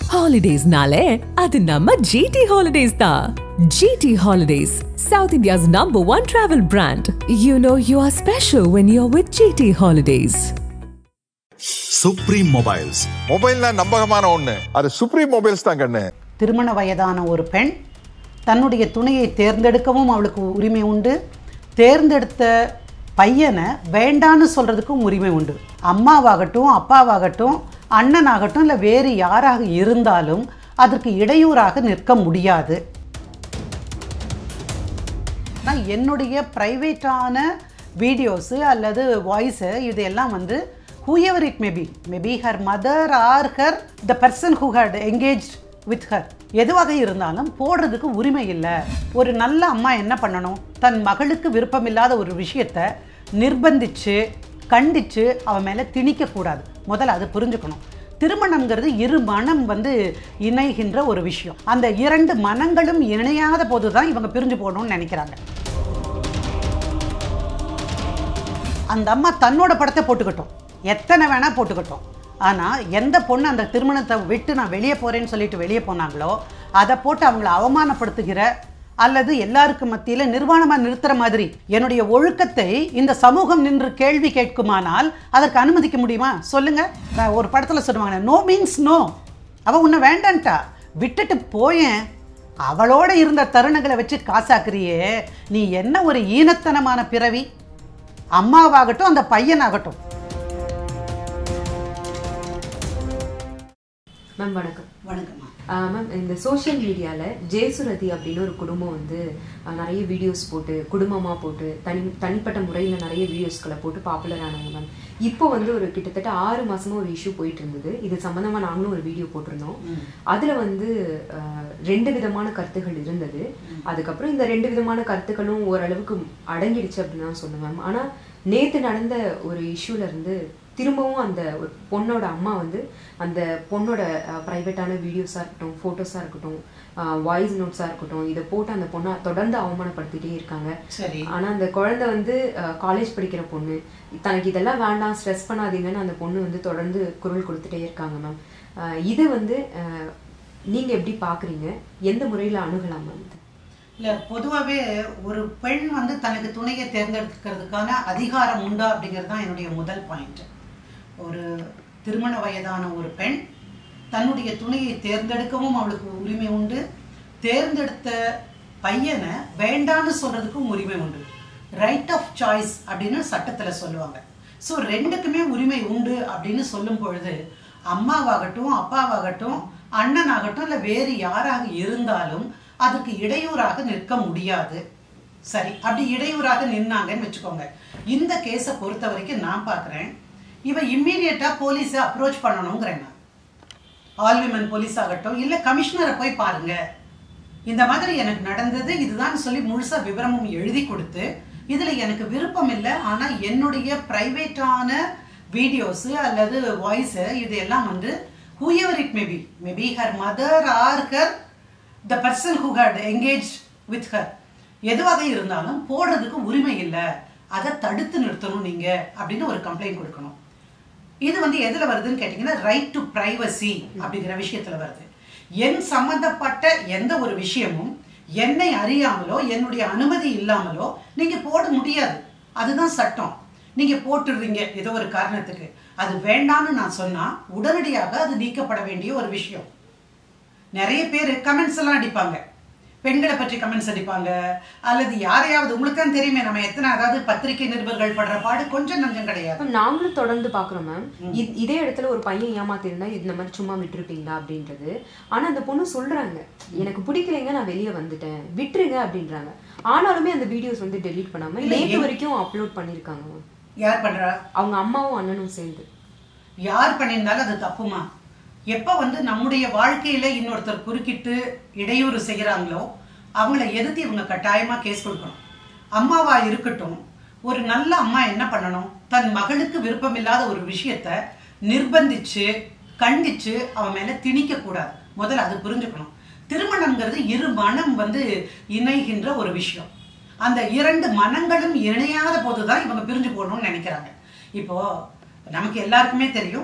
ஹாலிடேஸ்னாலே அது நம்ம ஜிடி ஹாலிடேஸ் தான் GT Holidays South India's number one travel brand you know you are special when you are with GT Holidays Supreme Mobiles மொபைல்னா நம்பகமான ஒண்ணு அது சுப்ரீம் மொபைல்ஸ் தான் கண்ணு திருமண வயதான ஒரு பெண் தன்னுடைய துணையை தேர்ந்தெடுக்கவும் அவளுக்கு உரிமை உண்டு தேர்ந்தெடுத்த பையனை வேண்டான்னு சொல்கிறதுக்கும் உரிமை உண்டு அம்மாவாகட்டும் அப்பாவாகட்டும் அண்ணனாகட்டும் இல்லை வேறு யாராக இருந்தாலும் அதற்கு இடையூறாக நிற்க முடியாது நான் என்னுடைய ப்ரைவேட்டான வீடியோஸு அல்லது வாய்ஸு இதெல்லாம் வந்து whoever it maybe maybe her mother or her the person who had engage with her எதுவாக இருந்தாலும் போடுறதுக்கு உரிமை இல்லை ஒரு நல்ல அம்மா என்ன பண்ணணும் தன் மகளுக்கு விருப்பமில்லாத ஒரு விஷயத்தை நிர்பந்திச்சு கண்டிச்சு அவன் மேலே திணிக்கக்கூடாது முதல்ல அது புரிஞ்சுக்கணும் திருமணம்ங்கிறது இரு மனம் வந்து இணைகின்ற ஒரு விஷயம் அந்த இரண்டு மனங்களும் இணையாத போது தான் இவங்க பிரிஞ்சு போகணும்னு நினைக்கிறாங்க அந்த அம்மா தன்னோட படத்தை போட்டுக்கட்டும் எத்தனை வேணால் போட்டுக்கட்டும் ஆனால் எந்த பொண்ணு அந்த திருமணத்தை விட்டு நான் வெளியே போகிறேன்னு சொல்லிட்டு வெளியே போனாங்களோ அதை போட்டு அவங்கள அவமானப்படுத்துகிற அல்லது எல்லாருக்கும் மத்தியில் நிர்வாணமாக நிறுத்துற மாதிரி என்னுடைய ஒழுக்கத்தை இந்த சமூகம் நின்று கேள்வி கேட்குமானால் அதற்கு அனுமதிக்க முடியுமா சொல்லுங்க நான் ஒரு படத்தில் சொல்லுவாங்க நோ மீன்ஸ் நோ அவள் உன்னை வேண்டான்ட்டா விட்டுட்டு போயேன் அவளோட இருந்த தருணங்களை வச்சு காசாக்குறியே நீ என்ன ஒரு ஈனத்தனமான பிறவி அம்மாவாகட்டும் அந்த பையனாகட்டும் மேம் வணக்கம் வணக்கம்மா மேம் இந்த சோஷியல் மீடியாவில் ஜெயசுரதி அப்படின்னு ஒரு குடும்பம் வந்து ஆஹ், நிறைய வீடியோஸ் போட்டு குடும்பமாக போட்டு தனி தனிப்பட்ட முறையில் நிறைய வீடியோஸ்களை போட்டு பாப்புலர் ஆனாங்க மேம் இப்போ வந்து ஒரு கிட்டத்தட்ட ஆறு மாசமா ஒரு இஷ்யூ போயிட்டு இருந்தது இது சம்மந்தமாக நாங்களும் ஒரு வீடியோ போட்டிருந்தோம் அதில் வந்து ஆஹ், ரெண்டு விதமான கருத்துகள் இருந்தது அதுக்கப்புறம் இந்த ரெண்டு விதமான கருத்துக்களும் ஓரளவுக்கு அடங்கிடுச்சு அப்படின்னு தான் சொன்னேன் மேம் ஆனால் நேற்று நடந்த ஒரு இஷ்யூல இருந்து திரும்பவும் அந்த ஒரு பொண்ணோட அம்மா வந்து அந்த பொண்ணோட ப்ரைவேட்டான வீடியோஸாக இருக்கட்டும் ஃபோட்டோஸாக இருக்கட்டும் வாய்ஸ் நோட்ஸாக இருக்கட்டும் இதை போட்டு அந்த பொண்ணை தொடர்ந்து அவமானப்படுத்திட்டே இருக்காங்க சரி ஆனால் அந்த குழந்தை வந்து காலேஜ் படிக்கிற பொண்ணு தனக்கு இதெல்லாம் வேண்டாம் ஸ்ட்ரெஸ் பண்ணாதீங்கன்னு அந்த பொண்ணு வந்து தொடர்ந்து குரல் கொடுத்துட்டே இருக்காங்க மேம் இது வந்து அஹ், நீங்க எப்படி பார்க்குறீங்க எந்த முறையில் அணுகலாம் மேம் இது? இல்லை பொதுவாகவே ஒரு பெண் வந்து தனக்கு துணையை தேர்ந்தெடுக்கிறதுக்கான அதிகாரம் உண்டா அப்படிங்கிறது தான் என்னுடைய முதல் பாயிண்ட் ஒரு திருமண வயதான ஒரு பெண் தன்னுடைய துணையை தேர்ந்தெடுக்கவும் அவளுக்கு உரிமை உண்டு தேர்ந்தெடுத்த பையனை வேண்டான்னு சொல்றதுக்கும் உரிமை உண்டு ரைட் ஆஃப் சாய்ஸ் அப்படின்னு சட்டத்தில் சொல்லுவாங்க ஸோ ரெண்டுக்குமே உரிமை உண்டு அப்படின்னு சொல்லும் பொழுது அம்மாவாகட்டும் அப்பாவாகட்டும் அண்ணனாகட்டும் இல்லை வேறு யாராக இருந்தாலும் அதுக்கு இடையூறாக நிற்க முடியாது சரி அப்படி இடையூறாக நின்னாங்கன்னு வச்சுக்கோங்க இந்த கேஸை பொறுத்த வரைக்கும் நான் பார்க்குறேன் இவன் இம்மீடியட்டாக போலீஸை அப்ரோச் பண்ணணுங்கிறேன் நான் ஆல் விமன் போலீஸ் ஆகட்டும் இல்லை கமிஷனரை போய் பாருங்க இந்த மாதிரி எனக்கு நடந்தது இதுதான் சொல்லி முழுசா விவரமும் எழுதி கொடுத்து இதுல எனக்கு விருப்பம் இல்லை ஆனா என்னுடைய பிரைவேட்டான வீடியோஸ் அல்லது வாய்ஸ் இதெல்லாம் வந்து whoever it maybe maybe her mother or her the person who had engage with her எதுவாக இருந்தாலும் போடுறதுக்கு உரிமை இல்லை அதை தடுத்து நிறுத்தணும் நீங்க அப்படின்னு ஒரு கம்ப்ளைண்ட் கொடுக்கணும் இது வந்து எதுல வருதுன்னு கேட்டீங்கன்னா ரைட் டு பிரைவசி அப்படிங்கிற விஷயத்துல வருது என் சம்பந்தப்பட்ட எந்த ஒரு விஷயமும் என்னை அறியாமலோ என்னுடைய அனுமதி இல்லாமலோ நீங்க போட முடியாது அதுதான் சட்டம் நீங்க போட்டுடுறீங்க ஏதோ ஒரு காரணத்துக்கு அது வேண்டாம்னு நான் சொன்னா உடனடியாக அது நீக்கப்பட வேண்டிய ஒரு விஷயம் நிறைய பேர் கமெண்ட்ஸ் எல்லாம் அடிப்பாங்க பெண்களை பற்றி கமெண்ட்ஸ் அடிப்பாங்க அல்லது யாரையாவது உங்களுக்கு தான் தெரியுமே நம்ம எத்தனை அதாவது பத்திரிகை நிருபர்கள் படுற பாடு கொஞ்சம் நஞ்சம் கிடையாது மேம் நாங்களும் தொடர்ந்து பார்க்குறோம் மேம் இ- இதே இடத்துல ஒரு பையன் ஏமாத்திருந்தா இந்த மாதிரி சும்மா விட்டுருப்பீங்களா அப்படின்றது ஆனா அந்த பொண்ணு சொல்றாங்க எனக்கு பிடிக்கலைங்க நான் வெளியே வந்துட்டேன் விட்டுருங்க அப்படின்றாங்க ஆனாலுமே அந்த வீடியோஸ் வந்து டெலீட் பண்ணாம இல்ல, நேற்று என்- வரைக்கும் அப்லோட் பண்ணியிருக்காங்க மேம் யார் பண்றா அவங்க அம்மாவும் அண்ணனும் சேர்ந்து யார் பண்ணியிருந்தாலும் அது தப்புமா எப்போ வந்து நம்முடைய வாழ்க்கையில இன்னொருத்தர் குறுக்கிட்டு இடையூறு செய்கிறாங்களோ அவங்கள எதிர்த்து இவங்க கட்டாயமா கேஸ் கொடுக்கணும் அம்மாவா இருக்கட்டும் ஒரு நல்ல அம்மா என்ன பண்ணணும் தன் மகளுக்கு விருப்பமில்லாத ஒரு விஷயத்த நிர்பந்திச்சு கண்டிச்சு அவன் மேல திணிக்க கூடாது முதல்ல அது புரிஞ்சுக்கணும் திருமணம்ங்கிறது இரு மனம் வந்து இணைகின்ற ஒரு விஷயம் அந்த இரண்டு மனங்களும் இணையாத போதுதான் இவங்க பிரிஞ்சு போகணும்னு நினைக்கிறாங்க இப்போ நமக்கு எல்லாருக்குமே தெரியும்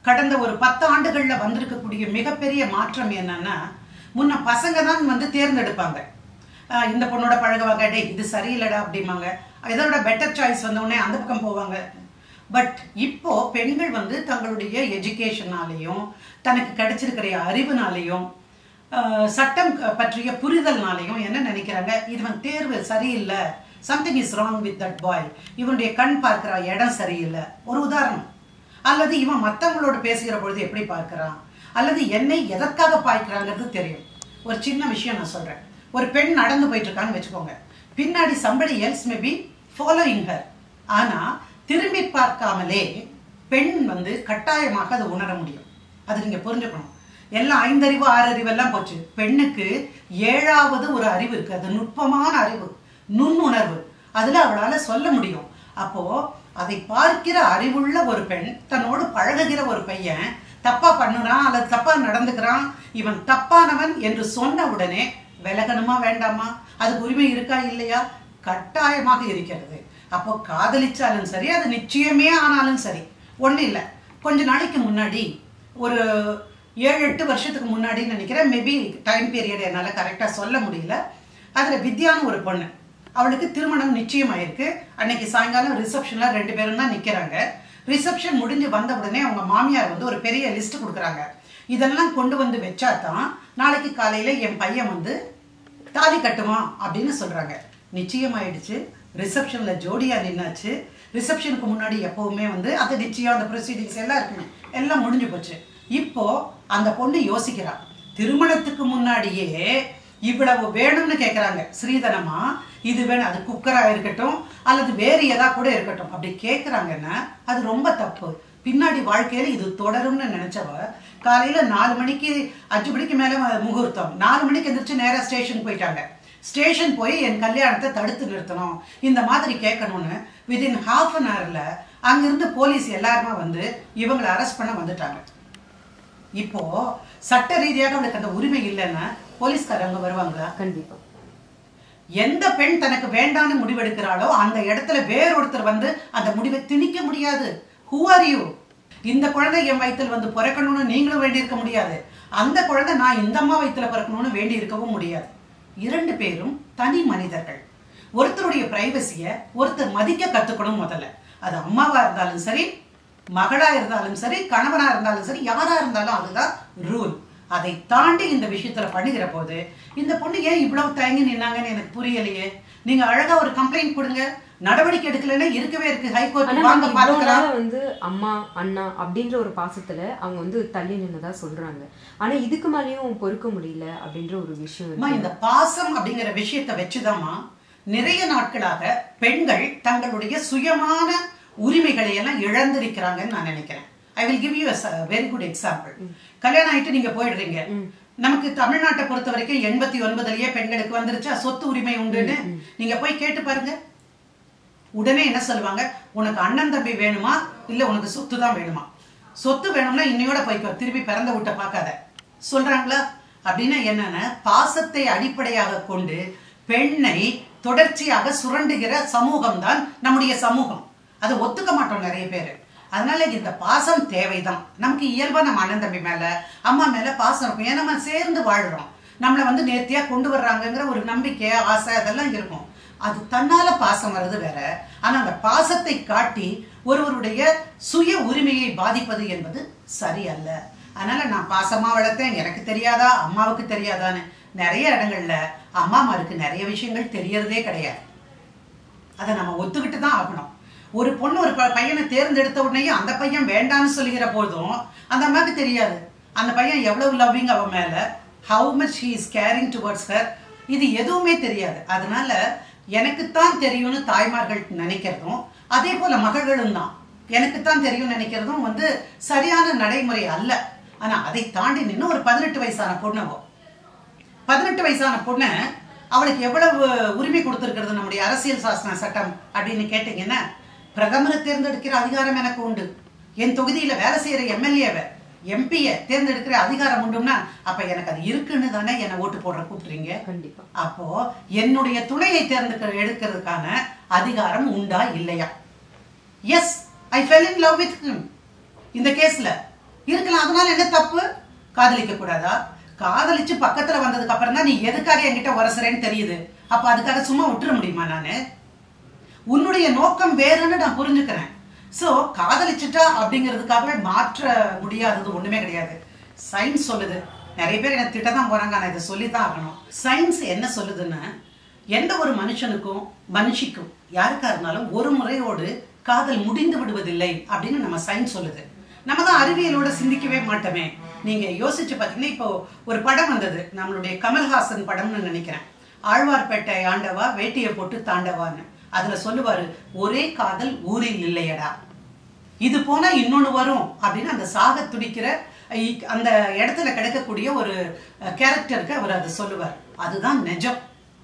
கடந்த ஒரு பத்து ஆண்டுகள்ல வந்திருக்கக்கூடிய மிகப்பெரிய மாற்றம் என்னன்னா முன்ன பசங்க தான் வந்து தேர்ந்தெடுப்பாங்க ஆஹ் இந்த பொண்ணோட பழகுவாங்க டேய் இது சரியில்லடா அப்படிம்பாங்க இதோட பெட்டர் சாய்ஸ் வந்த உடனே அந்த பக்கம் போவாங்க பட் இப்போ பெண்கள் வந்து தங்களுடைய எஜுகேஷனாலையும் தனக்கு கிடைச்சிருக்கிற அறிவுனாலையும் ஆஹ் சட்டம் க- பற்றிய புரிதல்னாலையும் என்ன நினைக்கிறாங்க இவன் தேர்வு சரியில்லை something is wrong with that boy இவனுடைய கண் பார்க்கிற இடம் சரியில்லை ஒரு உதாரணம் அல்லது இவன் மற்றவங்களோட பேசுகிற பொழுது எப்படி பார்க்கறான் அல்லது என்னை எதற்காக பார்க்கிறாங்கிறது தெரியும் ஒரு சின்ன விஷயம் நான் சொல்றேன் ஒரு பெண் நடந்து போயிட்டு இருக்கான்னு வச்சுக்கோங்க பின்னாடி somebody else may be following her ஆனா திரும்பி பார்க்காமலே பெண் வந்து கட்டாயமாக அதை உணர முடியும் அது நீங்க புரிஞ்சுக்கணும் எல்லாம் ஐந்தறிவு ஆறறிவு எல்லாம் போச்சு பெண்ணுக்கு ஏழாவது ஒரு அறிவு இருக்கு அது நுட்பமான அறிவு நுண்ணுணர்வு அதுல அவளால சொல்ல முடியும் அப்போ அதை பார்க்கிற அறிவுள்ள ஒரு பெண் தன்னோடு பழகுகிற ஒரு பையன் தப்பா பண்ணுறான் அல்லது தப்பா நடந்துக்கிறான் இவன் தப்பானவன் என்று சொன்ன உடனே விலகணுமா வேண்டாமா அதுக்கு உரிமை இருக்கா இல்லையா கட்டாயமாக இருக்கிறது அப்போ காதலிச்சாலும் சரி அது நிச்சயமே ஆனாலும் சரி ஒண்ணும் இல்லை கொஞ்ச நாளைக்கு முன்னாடி ஒரு ஏழு எட்டு வருஷத்துக்கு முன்னாடி நினைக்கிறேன் மேபி டைம் பீரியட் என்னால் கரெக்டாக சொல்ல முடியல அதில் வித்யான்னு ஒரு பொண்ணு அவளுக்கு திருமணம் நிச்சயமாயிருக்கு அன்னைக்கு சாயங்காலம் ரிசப்ஷன்ல ரெண்டு பேரும் தான் நிக்கிறாங்க ரிசப்ஷன் முடிஞ்சு வந்த உடனே அவங்க மாமியார் வந்து ஒரு பெரிய லிஸ்ட் கொடுக்குறாங்க இதெல்லாம் கொண்டு வந்து வச்சா தான் நாளைக்கு காலையில என் பையன் வந்து தாலி கட்டுவான் அப்படின்னு சொல்றாங்க நிச்சயமாயிடுச்சு ரிசப்ஷன்ல ஜோடியா நின்னாச்சு ரிசப்ஷனுக்கு முன்னாடி எப்பவுமே வந்து அது நிச்சயம் அந்த ப்ரொசீடிங்ஸ் எல்லாம் இருக்குங்க எல்லாம் முடிஞ்சு போச்சு இப்போ அந்த பொண்ணு யோசிக்கிறா திருமணத்துக்கு முன்னாடியே இவ்வளவு வேணும்னு கேக்குறாங்க ஸ்ரீதனமா இது வேணும் அது குக்கரா இருக்கட்டும் அல்லது வேறு எதா கூட இருக்கட்டும் அப்படி கேக்குறாங்கன்னா அது ரொம்ப தப்பு பின்னாடி வாழ்க்கையில இது தொடரும்னு நினைச்சவ காலையில நாலு மணிக்கு அஞ்சு மணிக்கு மேல முகூர்த்தம் நாலு மணிக்கு எந்திரிச்சு நேரா ஸ்டேஷன் போயிட்டாங்க ஸ்டேஷன் போய் என் கல்யாணத்தை தடுத்து நிறுத்தணும் இந்த மாதிரி கேட்கணும்னு வித்தின் ஹாஃப் அன் ஹவர்ல அங்கிருந்து போலீஸ் எல்லாருமே வந்து இவங்களை அரெஸ்ட் பண்ண வந்துட்டாங்க இப்போ சட்ட ரீதியாக அவளுக்கு அந்த உரிமை இல்லைன்னா போலீஸ்காரங்க வருவாங்களா கண்டிப்பா எந்த பெண் தனக்கு வேண்டான்னு முடிவெடுக்கிறாளோ அந்த இடத்துல வேறொருத்தர் வந்து அந்த முடிவை திணிக்க முடியாது ஹூ ஆர் யூ இந்த குழந்தை என் வயித்துல வந்து பிறக்கணும்னு நீங்களும் வேண்டியிருக்க முடியாது அந்த குழந்தை நான் இந்த அம்மா வயித்துல பிறக்கணும்னு வேண்டி இருக்கவும் முடியாது இரண்டு பேரும் தனி மனிதர்கள் ஒருத்தருடைய பிரைவசிய ஒருத்தர் மதிக்க கத்துக்கணும் முதல்ல அது அம்மாவா இருந்தாலும் சரி மகளா இருந்தாலும் சரி கணவனா இருந்தாலும் சரி யாரா இருந்தாலும் அதுதான் ரூல் அதை தாண்டி இந்த விஷயத்துல பண்ணுகிற போது இந்த பொண்ணு ஏன் இவ்வளவு தயங்கி நின்னாங்கன்னு எனக்கு புரியலையே நீங்க அழகா ஒரு கம்ப்ளைண்ட் கொடுங்க நடவடிக்கை எடுக்கலைன்னா இருக்கவே இருக்கு ஆனா ஹைகோர்ட் நம்ம வாங்க இவ்வளவு பாத்துக்கலாம் நாளா வந்து அம்மா அண்ணா அப்படின்ற ஒரு பாசத்துல அவங்க வந்து தள்ளி நின்னதா சொல்றாங்க ஆனா இதுக்கு மேலயும் பொறுக்க முடியல அப்படின்ற ஒரு விஷயம் அம்மா இருக்கு இந்த பாசம் அப்படிங்கிற விஷயத்தை வச்சுதாம்மா நிறைய நாட்களாக பெண்கள் தங்களுடைய சுயமான உரிமைகளை எல்லாம் இழந்திருக்கிறாங்கன்னு நான் நினைக்கிறேன் I will give you very good example கல்யாணம் ஆயிட்டு நீங்க போயிடுறீங்க நமக்கு தமிழ்நாட்டை பொறுத்த வரைக்கும் எண்பத்தி ஒன்பதுலயே பெண்களுக்கு வந்துருச்சா சொத்து உரிமை உண்டுன்னு நீங்க போய் கேட்டு பாருங்க உடனே என்ன சொல்லுவாங்க உனக்கு அண்ணன் தம்பி வேணுமா இல்ல உனக்கு சொத்து தான் வேணுமா சொத்து வேணும்னா இன்னையோட போய்க்கோ திருப்பி பிறந்த வீட்டை பார்க்காத சொல்றாங்களா அப்படின்னா என்னன்னா பாசத்தை அடிப்படையாக கொண்டு பெண்ணை தொடர்ச்சியாக சுரண்டுகிற சமூகம் தான் நம்முடைய சமூகம் அதை ஒத்துக்க மாட்டோம் நிறைய பேர் அதனால இந்த பாசம் தேவைதான் நமக்கு இயல்பா நம்ம அண்ணன் தம்பி மேல அம்மா மேல பாசம் இருக்கும் ஏன்னா நம்ம சேர்ந்து வாழ்றோம் நம்மளை வந்து நேர்த்தியா கொண்டு வர்றாங்கங்கிற ஒரு நம்பிக்கை ஆசை அதெல்லாம் இருக்கும் அது தன்னால பாசம் வர்றது வேற ஆனா அந்த பாசத்தை காட்டி ஒருவருடைய சுய உரிமையை பாதிப்பது என்பது சரியல்ல அதனால நான் பாசமா வளர்த்தேன் எனக்கு தெரியாதா அம்மாவுக்கு தெரியாதான்னு நிறைய இடங்கள்ல அம்மாமாருக்கு நிறைய விஷயங்கள் தெரியறதே கிடையாது அதை நம்ம ஒத்துக்கிட்டு தான் ஆகணும் ஒரு பொண்ணு ஒரு ப- பையனை தேர்ந்தெடுத்த உடனே அந்த பையன் வேண்டான்னு சொல்லுகிற போதும் அந்த அம்மாவுக்கு தெரியாது அந்த பையன் எவ்வளவு லவ்விங் அவன் மேல how much he is caring towards her இது எதுவுமே தெரியாது அதனால எனக்குத்தான் தெரியும்னு தாய்மார்கள் நினைக்கிறதும் அதே போல மகள்களும் தான் எனக்குத்தான் தெரியும் நினைக்கிறதும் வந்து சரியான நடைமுறை அல்ல ஆனா அதை தாண்டி நின்று ஒரு பதினெட்டு வயசான பொண்ணவோ பதினெட்டு வயசான பொண்ணு அவளுக்கு எவ்வளவு உரிமை கொடுத்திருக்கிறது நம்முடைய அரசியல் சாசன சட்டம் அப்படின்னு கேட்டீங்கன்னா பிரதமரை தேர்ந்தெடுக்கிற அதிகாரம் எனக்கு உண்டு என் தொகுதியில வேலை செய்யற எம்எல்ஏவை எம்பியை தேர்ந்தெடுக்கிற அதிகாரம் உண்டுன்னா அப்ப எனக்கு அது இருக்குன்னு தானே என்னை ஓட்டு போடுற கூப்பிடுறீங்க கண்டிப்பா அப்போ என்னுடைய துணையை தேர்ந்தெடுக்க எடுக்கிறதுக்கான அதிகாரம் உண்டா இல்லையா yes I fell in love with him இந்த கேஸ்ல இருக்கலாம் அதனால என்ன தப்பு காதலிக்க கூடாதா காதலிச்சு பக்கத்துல வந்ததுக்கு அப்புறம் தான் நீ எதுக்காக என்கிட்ட உரசுறேன்னு தெரியுது அப்ப அதுக்காக சும்மா விட்டுற முடியுமா நானு உன்னுடைய நோக்கம் வேறுன்னு நான் புரிஞ்சுக்கிறேன் சோ காதலிச்சுட்டா அப்படிங்கிறதுக்காகவே மாற்ற முடியாதது ஒண்ணுமே கிடையாது சயின்ஸ் சொல்லுது நிறைய பேர் எனக்கு திட்ட தான் போறாங்க நான் இதை சொல்லி தான் ஆகணும் சயின்ஸ் என்ன சொல்லுதுன்னா எந்த ஒரு மனுஷனுக்கும் மனுஷிக்கும் யாருக்கா இருந்தாலும் ஒரு முறையோடு காதல் முடிந்து விடுவதில்லை அப்படின்னு நம்ம சயின்ஸ் சொல்லுது நம்ம தான் அறிவியலோட சிந்திக்கவே மாட்டோமே நீங்க யோசிச்சு பார்த்தீங்கன்னா இப்போ ஒரு படம் வந்தது நம்மளுடைய கமல்ஹாசன் படம்னு நினைக்கிறேன் ஆழ்வார்பேட்டை ஆண்டவா வேட்டியை போட்டு தாண்டவான்னு அதுல சொல்லுவாரு ஒரே காதல் ஊரில் இல்லையடா இது போனா இன்னொன்னு வரும் அப்படின்னு அந்த சாக துடிக்கிற இ- அந்த இடத்துல கிடைக்கக்கூடிய ஒரு கேரக்டருக்கு அவர் அதை சொல்லுவார் அதுதான் நிஜம்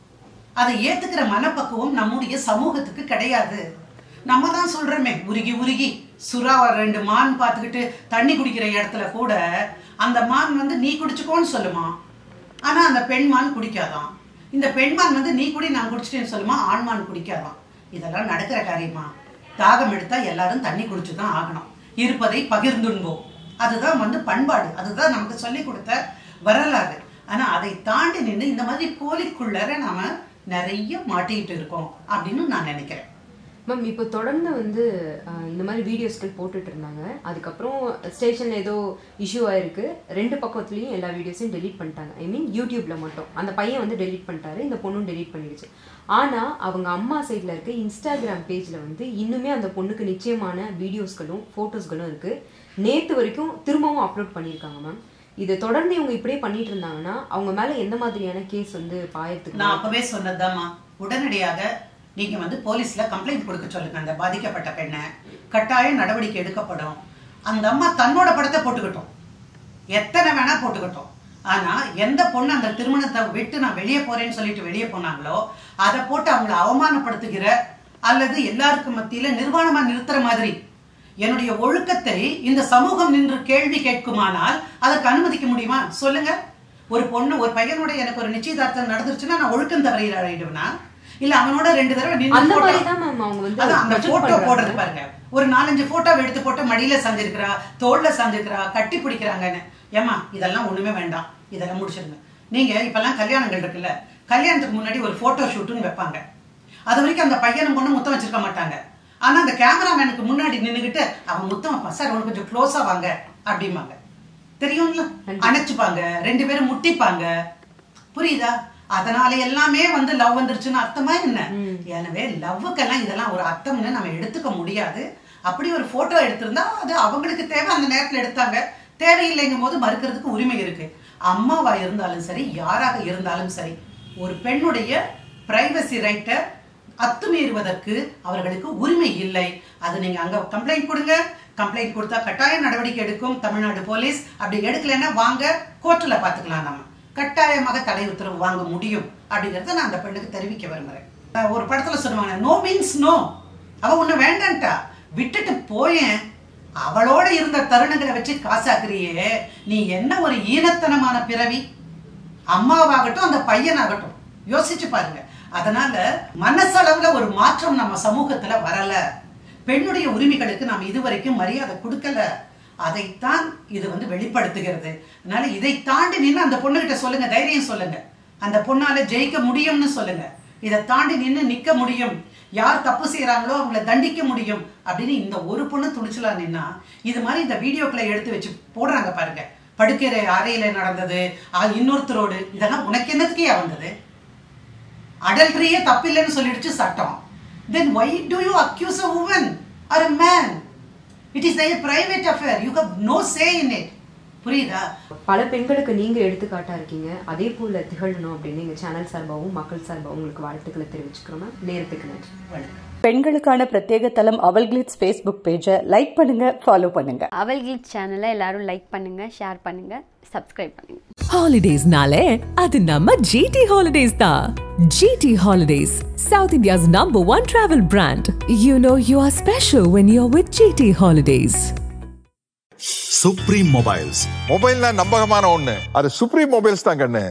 அதை ஏத்துக்கிற மனப்பக்குவம் நம்முடைய சமூகத்துக்கு கிடையாது நம்ம தான் சொல்றோமே உருகி உருகி சுறா ரெண்டு மான் பார்த்துக்கிட்டு தண்ணி குடிக்கிற இடத்துல கூட அந்த மான் வந்து நீ குடிச்சுக்கோன்னு சொல்லுமா ஆனா அந்த பெண்மான் குடிக்காதாம் இந்த பெண்மான் வந்து நீ குடி நான் குடிச்சிட்டேன்னு சொல்லுமா ஆண்மான் குடிக்காதாம் இதெல்லாம் நடக்கிற காரியமா தாகம் எடுத்தா எல்லாரும் தண்ணி குடிச்சு தான் ஆகணும் இருப்பதை பகிர்ந்துண்போம் அதுதான் வந்து பண்பாடு அதுதான் நமக்கு சொல்லி கொடுத்த வரலாறு ஆனா அதை தாண்டி நின்று இந்த மாதிரி போலிக்குள்ளர நாம நிறைய மாட்டிக்கிட்டு இருக்கோம் அப்படின்னு நான் நினைக்கிறேன் மேம் இப்போ தொடர்ந்து வந்து அஹ், இந்த மாதிரி வீடியோஸ்கள் போட்டுட்டு இருந்தாங்க அதுக்கப்புறம் ஸ்டேஷன்ல ஏதோ இஷ்யூ ஆயிருக்கு ரெண்டு பக்கத்துலயும் எல்லா வீடியோஸையும் டெலீட் பண்ணிட்டாங்க ஐ மீன் யூடியூப்ல மட்டும் அந்த பையன் வந்து டெலீட் பண்ணிட்டாரு இந்த பொண்ணும் டெலீட் பண்ணிடுச்சு ஆனா அவங்க அம்மா சைட்ல இருக்க இன்ஸ்டாகிராம் பேஜ்ல வந்து இன்னுமே அந்த பொண்ணுக்கு நிச்சயமான வீடியோஸ்களும் போட்டோஸ்களும் இருக்கு நேத்து வரைக்கும் திரும்பவும் அப்லோட் பண்ணியிருக்காங்க மேம் இதை தொடர்ந்து இவங்க இப்படியே பண்ணிட்டு இருந்தாங்கன்னா அவங்க மேல எந்த மாதிரியான கேஸ் வந்து பாயறதுக்கு நான் அப்பவே சொன்னதுதாம்மா உடனடியாக நீங்க வந்து போலீஸ்ல கம்ப்ளைண்ட் கொடுக்க சொல்லுங்க அந்த பாதிக்கப்பட்ட பெண்ணை கட்டாய நடவடிக்கை எடுக்கப்படும் அந்த அம்மா தன்னோட படத்தை போட்டுக்கிட்டோம் எத்தனை வேணா போட்டுக்கிட்டோம் ஆனா எந்த பொண்ணு அந்த திருமணத்தை விட்டு நான் வெளியே போறேன்னு சொல்லிட்டு வெளியே போனாங்களோ அதை போட்டு அவங்கள அவமானப்படுத்துகிற அல்லது எல்லாருக்கும் மத்தியில நிர்வாணமா நிறுத்துற மாதிரி என்னுடைய ஒழுக்கத்தை இந்த சமூகம் நின்று கேள்வி கேட்குமானால் அதற்கு அனுமதிக்க முடியுமா சொல்லுங்க ஒரு பொண்ணு ஒரு பையனோட எனக்கு ஒரு நிச்சயதார்த்தம் நடந்துருச்சுன்னா நான் ஒழுக்கம் தவறையில் ஆயிடுவேனா இல்ல அவனோட ரெண்டு தடவை நின்னு அந்த photo- மாதிரி தான் மேம் அவங்க வந்து அதான் அந்த project போட்டோ பண்றாங்க. போடுறது பாருங்க ஒரு நாலஞ்சு போட்டோ எடுத்து போட்டு மடியில சாஞ்சிருக்கிறா தோல்ல சாஞ்சிருக்கிறா கட்டி பிடிக்கிறாங்கன்னு ஏமா இதெல்லாம் ஒண்ணுமே வேண்டாம் இதெல்லாம் முடிச்சிருங்க நீங்க இப்பெல்லாம் கல்யாணங்கள் இருக்குல்ல கல்யாணத்துக்கு முன்னாடி ஒரு போட்டோ ஷூட்டுன்னு வைப்பாங்க அது வரைக்கும் அந்த பையனும் பொண்ணு முத்தம் வச்சிருக்க மாட்டாங்க ஆனா அந்த கேமராமேனுக்கு முன்னாடி நின்னுகிட்டு அவன் முத்தம் வைப்பான் சார் உனக்கு கொஞ்சம் க்ளோஸா வாங்க அப்படிம்பாங்க தெரியும்ல அணைச்சுப்பாங்க ரெண்டு பேரும் முட்டிப்பாங்க புரியுதா அதனால எல்லாமே வந்து லவ் வந்துருச்சுன்னு அர்த்தமா என்ன எனவே லவ்வுக்கெல்லாம் இதெல்லாம் ஒரு அர்த்தம்னு நம்ம எடுத்துக்க முடியாது அப்படி ஒரு போட்டோ எடுத்திருந்தா அது அவங்களுக்கு தேவை அந்த நேரத்துல எடுத்தாங்க தேவையில்லைங்கும் போது மறுக்கிறதுக்கு உரிமை இருக்கு அம்மாவா இருந்தாலும் சரி யாராக இருந்தாலும் சரி ஒரு பெண்ணுடைய பிரைவசி ரைட்டை அத்துமீறுவதற்கு அவர்களுக்கு உரிமை இல்லை அது நீங்க அங்க கம்ப்ளைண்ட் கொடுங்க கம்ப்ளைண்ட் கொடுத்தா கட்டாய நடவடிக்கை எடுக்கும் தமிழ்நாடு போலீஸ் அப்படி எடுக்கலைன்னா வாங்க கோர்ட்ல பாத்துக்கலாம் நம்ம கட்டாயமாக தடை உத்தரவு வாங்க முடியும் அப்படிங்கறத நான் அந்த பெண்ணுக்கு தெரிவிக்க விரும்புறேன் அஹ் ஒரு படத்துல சொல்லுவாங்க நோ மீன்ஸ் நோ அவ ஒண்ணு வேண்டான்ட்டா விட்டுட்டு போயேன் அவளோட இருந்த தருணங்களை வச்சு காசாக்குறியே நீ என்ன ஒரு ஈனத்தனமான பிறவி அம்மாவாகட்டும் அந்த பையனாகட்டும் யோசிச்சு பாருங்க அதனால மனசளவுல ஒரு மாற்றம் நம்ம சமூகத்துல வரல பெண்ணுடைய உரிமைகளுக்கு நாம் இதுவரைக்கும் மரியாதை கொடுக்கல அதைத்தான் இது வந்து வெளிப்படுத்துகிறது அதனால இதை தாண்டி நின்று அந்த பொண்ணுகிட்ட சொல்லுங்க தைரியம் சொல்லுங்க அந்த பொண்ணால ஜெயிக்க முடியும்னு சொல்லுங்க இதை தாண்டி நின்று நிக்க முடியும் யார் தப்பு செய்யறாங்களோ அவங்கள தண்டிக்க முடியும் அப்படின்னு இந்த ஒரு பொண்ணு துணிச்சலா நின்னா இது மாதிரி இந்த வீடியோக்களை எடுத்து வச்சு போடுறாங்க பாருங்க படுக்கிற அறையில நடந்தது அது இன்னொருத்தரோடு இதெல்லாம் உனக்கு என்னத்துக்கே வந்தது அடல்ட்ரியே தப்பில்லைன்னு சொல்லிடுச்சு சட்டம் then why do you accuse a woman or a man it is their private affair you have no say in it புரியுதா பல பெண்களுக்கு நீங்க எடுத்துக்காட்டா இருக்கீங்க அதே போல திகழணும் அப்படின்னு எங்க சேனல் சார்பாகவும் மக்கள் சார்பாகவும் உங்களுக்கு வாழ்த்துக்களை தெரிவிச்சுக்கிறோம் மேம். நேரத்துக்கு நன்றி வணக்கம் பெண்களுக்கான பிரத்யேக தளம் அவல் கிளிட்ஸ் ஃபேஸ்புக் பேஜை லைக் பண்ணுங்க ஃபாலோ பண்ணுங்க அவல் கிளிட் சேனலை எல்லாரும் லைக் பண்ணுங்க ஷேர் பண்ணுங்க சப்ஸ்கிரைப் பண்ணுங்க Holidays nale, அது நம்ம GT Holidays தான். GT Holidays, South India's number one travel brand. You know you are special when you're with GT Holidays. Supreme Mobiles மொபைல்னா நம்பகமான ஒண்ணு அது சுப்ரீம் மொபைல்ஸ் தான் கண்ணு